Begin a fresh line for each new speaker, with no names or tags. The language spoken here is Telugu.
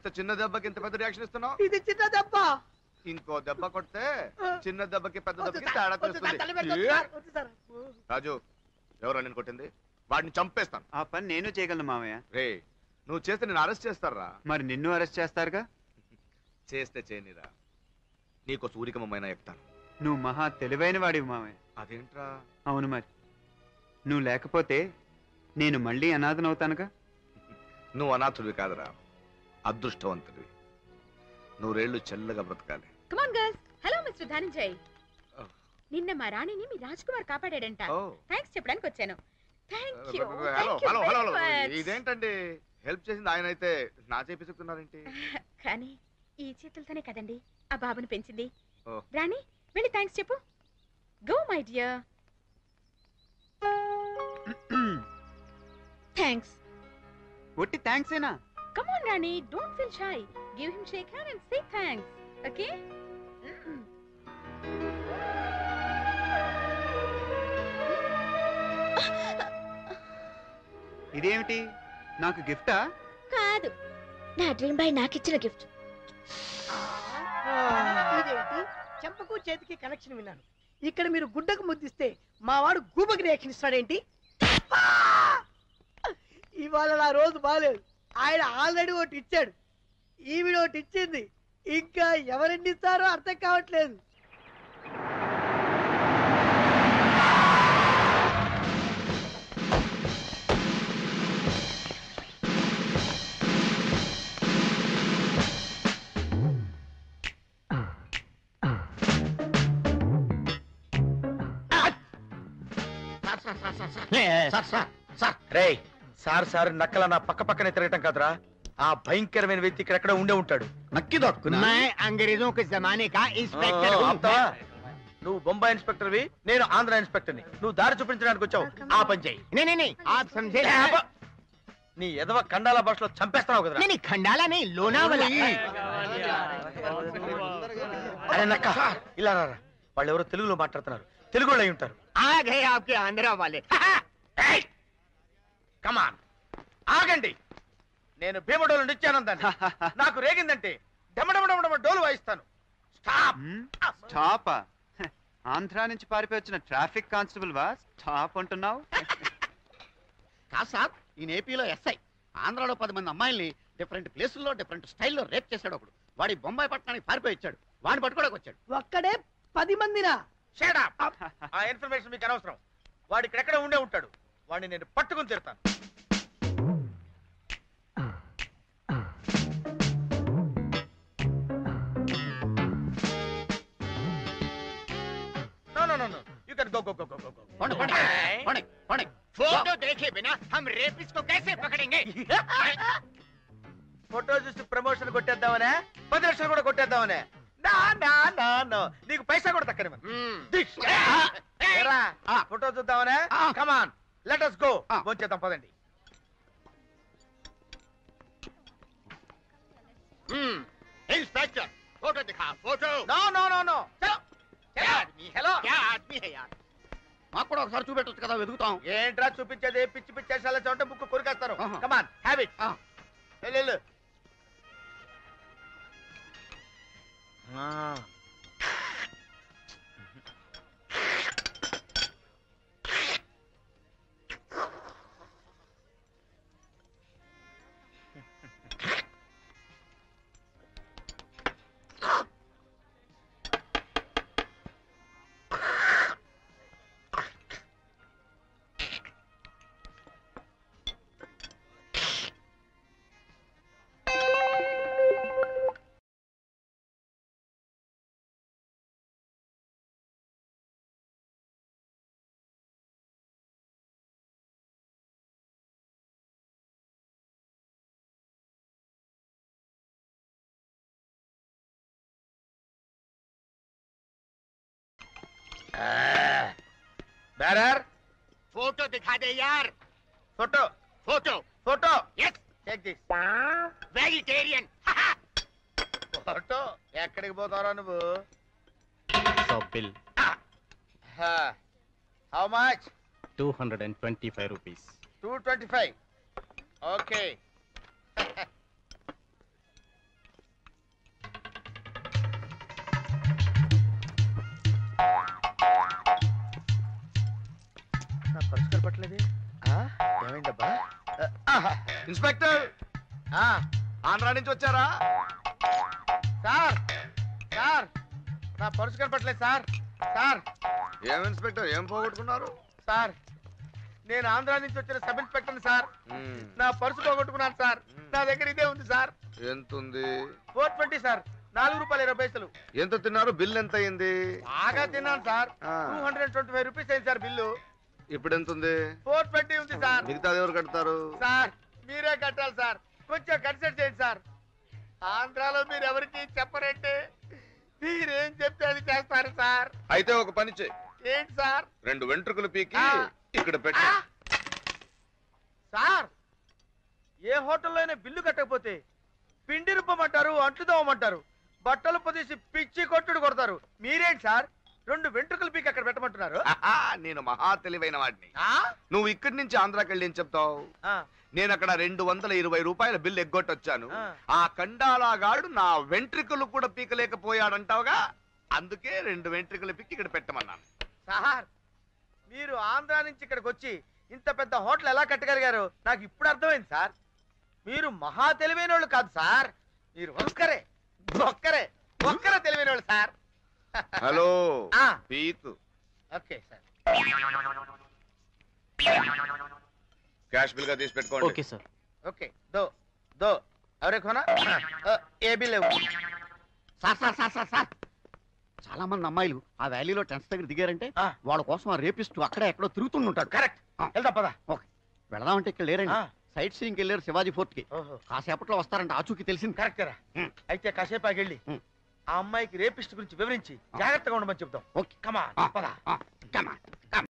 ఇంత చిన్న దెబ్బకి ఇంత పెద్ద రియాక్షన్ ఇస్తున్నావు
ఇది చిన్న దెబ్బ
ఇంకో దెబ్బ కొడితే చిన్న దెబ్బకి పెద్ద
వద్దు
దెబ్బకి
సార్,
తేడా
వద్దు సార్, తల మీద
తెలుస్తుంది
వద్దు
ఏ?
సార్, వద్దు సార్.
రాజు ఎవరో నేను కొట్టింది వాడిని చంపేస్తాను
ఆ పని నేను చేయగలను మామయ్య
రే నువ్వు చేస్తే నేను అరెస్ట్ చేస్తారా
మరి నిన్ను అరెస్ట్ చేస్తారుగా
చేస్తే చేయనిరా నీకు సూరికమైన ఎక్కుతాను
నువ్వు మహా తెలివైన వాడివి మామయ్య
అదేంట్రా
అవును మరి నువ్వు లేకపోతే నేను మళ్ళీ అనాథనవుతానుగా
నువ్వు అనాథుడివి కాదురా అదృష్టవంతుడివి నూరేళ్లు చెల్లగా బ్రతకాలి
come on girls hello mister Dhananjay
Oh.
నిన్న మా రాణిని మీ రాజ్ కుమార్ కాపాడాడంట
ఓ
థ్యాంక్స్ చెప్పడానికి వచ్చాను thank you
hello hello hello hello ఇదేంటండి హెల్ప్ చేసింది ఆయన అయితే నా చేపి చెప్తున్నారేంటి
కానీ ఈ చేతులతోనే కదండి ఆ బాబుని పెంచింది
ఓ.
రాణి వెళ్ళి థ్యాంక్స్ చెప్పు గో మై డియర్ థ్యాంక్స్
ఒట్టి థ్యాంక్స్ ఏనా
come on Rani don't feel shy give him shake hand and say thanks okay
ఇదేమిటి నాకు గిఫ్టా
కాదు నా డ్రీమ్ బాయ్ నాకు ఇచ్చిన గిఫ్ట్
ఇదేంటి చెంపకు చేతికి కనెక్షన్ విన్నాను ఇక్కడ మీరు గుడ్డకు ముద్దిస్తే మా వాడు గూబకి రియాక్షన్ ఇస్తాడేంటి ఆ! ఇవాళ నా రోజు బాగాలేదు ఆయన ఆల్రెడీ ఒకటి ఇచ్చాడు ఈవిడ ఒకటి ఇచ్చింది ఇంకా ఎవరెన్ని ఇస్తారో అర్థం కావట్లేదు
రే సార్ సార్ నక్కల నా పక్క పక్కనే తిరగటం కాదురా ఆ భయంకరమైన వ్యక్తి ఇక్కడ ఉండే ఉంటాడు నక్కి
मैं अंग्रेजों के जमाने का इंस्पेक्टर हूँ
నువ్వు బొంబాయి ఇన్స్పెక్టర్వి నేను ఆంధ్ర ఇన్స్పెక్టర్ని నువ్వు దారి చూపించడానికి వచ్చావు ఆ పని చేయి
नहीं नहीं नहीं आप समझे
ఏ, అబ్బా! నీ ఎదవ కండాల భాషలో చంపేస్తున్నావు కదరా
नहीं नहीं खंडाला नहीं लोनावला
అరే నక్క ఇలా రారా వాళ్ళు ఎవరో తెలుగులో మాట్లాడుతున్నారు తెలుగులో అయి ఉంటారు
आ गए आपके आंध्रा वाले
కమాన్ ఆగండి నేను భీమడోలు నిత్యానందాన్ని నాకు రేగిందంటే డమడమడమడమ డోలు వాయిస్తాను స్టాప్
స్టాపా హ, ఆంధ్రా నుంచి పారిపోయి వచ్చిన ట్రాఫిక్ కానిస్టేబుల్ వా స్టాప్ అంటున్నావు
కాదు సార్ ఈయన ఏపీలో ఎస్ఐ ఆంధ్రాలో పది మంది అమ్మాయిల్ని డిఫరెంట్ ప్లేసుల్లో డిఫరెంట్ స్టైల్లో రేప్ చేశాడు ఒకడు వాడి బొంబాయి పట్టణానికి పారిపోయి వచ్చాడు వాడిని పట్టుకోవడానికి వచ్చాడు
ఒక్కడే పది మందినా
Shut up. ఆ ఇన్ఫర్మేషన్ మీకు అనవసరం వాడు ఇక్కడెక్కడ ఉండే ఉంటాడు వాడిని నేను పట్టుకుని తిడతాను No, no, no, no. You can go, go, go, go, go, go.
పోండి, పోండి, పోండి, పోండి.
फोटो देखे बिना हम रेपिस्ट को कैसे पकड़ेंगे
ఫోటో చూసి ప్రమోషన్ కొట్టేద్దామనే పది లక్షలు కూడా కొట్టేద్దామనే నా నా నా నో నీకు పైసా కూడా తక్కని ఫోటో చూద్దామనే
ఆ.
కమాన్ లెట్ us గో
ఆ.
భోంచేద్దాం పదండి
इंस्पेक्टर फोटो दिखा photo
no no no no చలో
क्या आदमी
హలో
क्या आदमी है यार
మాకు కూడా ఒకసారి చూపెట్టొచ్చు కదా వెతుకుతాం
ఏంట్రా చూపించేది పిచ్చి పిచ్చి వేషాలు చోట బుక్ కొరికేస్తారు
ఆహా.
కమాన్ హ్యావ్ ఇట్
ఆ.
వెళ్ళు బేరర్
फोटो दिखा दे यार
photo
photo
photo
yes
take this
vegetarian
photo ఎక్కడికి పోతారా నువ్వు
So bill
how much
225 rupees.
Two twenty five okay
inspector
ఆ,
ఆంధ్రా నుంచి వచ్చారా
సార్ సార్ నా పరుసు కనపట్లేదు సార్ సార్
ఏం ఇన్స్పెక్టర్ ఏం పోగొట్టుకున్నారు
సార్ నేను ఆంధ్రా నుంచి వచ్చిన సబ్ ఇన్స్పెక్టర్ సార్
మ్మ్.
నా పర్సు పోగొట్టుకున్నాను సార్ నా దగ్గర ఇదే ఉంది సార్
ఎంతుంది
ఫోర్ ట్వంటీ సార్ నాలుగు రూపాయలు ఇరవై పైసలు
ఎంత తిన్నారు బిల్ ఎంత అయింది
బాగా తిన్నాను సార్
ఆ.
Two hundred twenty five rupees అయింది సార్ బిల్లు
ఇప్పుడు ఎంత ఉంది
ఫోర్ ట్వంటీ ఉంది సార్
మిగతాది ఎవరు కడతారు
సార్ మీరే కట్టాలి సార్ కొంచెం కన్సిడర్ చేయండి సార్ ఆంధ్రాలో మీరు ఎవరికి చెప్పరంటే మీరేం చెప్తే అది చేస్తారు సార్
అయితే ఒక పని చేయి
ఏంటి సార్
రెండు వెంట్రుకలు పీకి
ఆ.
ఇక్కడ పెట్టి
ఆ! సార్ ఏ హోటల్లో అయినా బిల్లు కట్టకపోతే పిండి రుబ్బమంటారు అంట్లు తోమమంటారు బట్టలు పొదేసి పిచ్చి కొట్టుడు కొడతారు మీరేంటి సార్ రెండు వెంట్రుకలు పీకి అక్కడ పెట్టమంటున్నారు
ఆహా, నేను మహా తెలివైన వాడిని
ఆ?
నువ్వు ఇక్కడి నుంచి ఆంధ్రాకి వెళ్ళి ఏం చెప్తావు
ఆ,
నేను అక్కడ రెండు వందల ఇరవై రూపాయల బిల్ ఎగ్గొట్టొచ్చాను
ఆ.
ఆ కండాలాగాడు నా వెంట్రుకలు కూడా పీకలేకపోయాడంటావుగా అందుకే రెండు వెంట్రుకలు పీకి ఇక్కడ పెట్టమన్నాను
సార్ మీరు ఆంధ్రా నుంచి ఇక్కడికి వచ్చి ఇంత పెద్ద హోటల్ ఎలా కట్టగలిగారు నాకు ఇప్పుడు అర్థమైంది సార్ మీరు మహా తెలివైన వాళ్ళు కాదు సార్ మీరు ఒక్కరే ఒక్కరే ఒక్కరే తెలివైన వాళ్ళు సార్
హలో
ఆ.
పీకు
ఓకే సార్
క్యాష్ బిల్ గా తీసి పెట్టుకోండి
ఓకే సార్
ఓకే దో దో అవరే కోనా ఏ బిల్ లేవు
sir sir sir sir sir చాలా మంది అమ్మాయిలు ఆ వ్యాలీలో టెన్స్ దగ్గర దిగారంటే
ఆ.
వాళ్ళ కోసం ఆ రేపిస్తూ అక్కడే ఎక్కడో తిరుగుతుంటాడు
కరెక్ట్
ఆ.
వెళ్దాం పదా
వెళదామంటే ఇక్కడ లేరండి
ఆ.
సైట్ సీయింగ్ వెళ్ళారు శివాజీ ఫోర్ట్ కి
ఓహో
కాసేపట్లో వస్తారంట ఆచూకి తెలిసింది
కరెక్ట్ రా
ఉమ్.
అయితే కాసేపాకి వెళ్ళి
ఉమ్.
ఆ అమ్మాయికి రేపిస్ట్ గురించి వివరించి జాగ్రత్తగా ఉండమని చెప్తాం
ఓకే
కమా
ఆ.
పదా
ఆ, come on.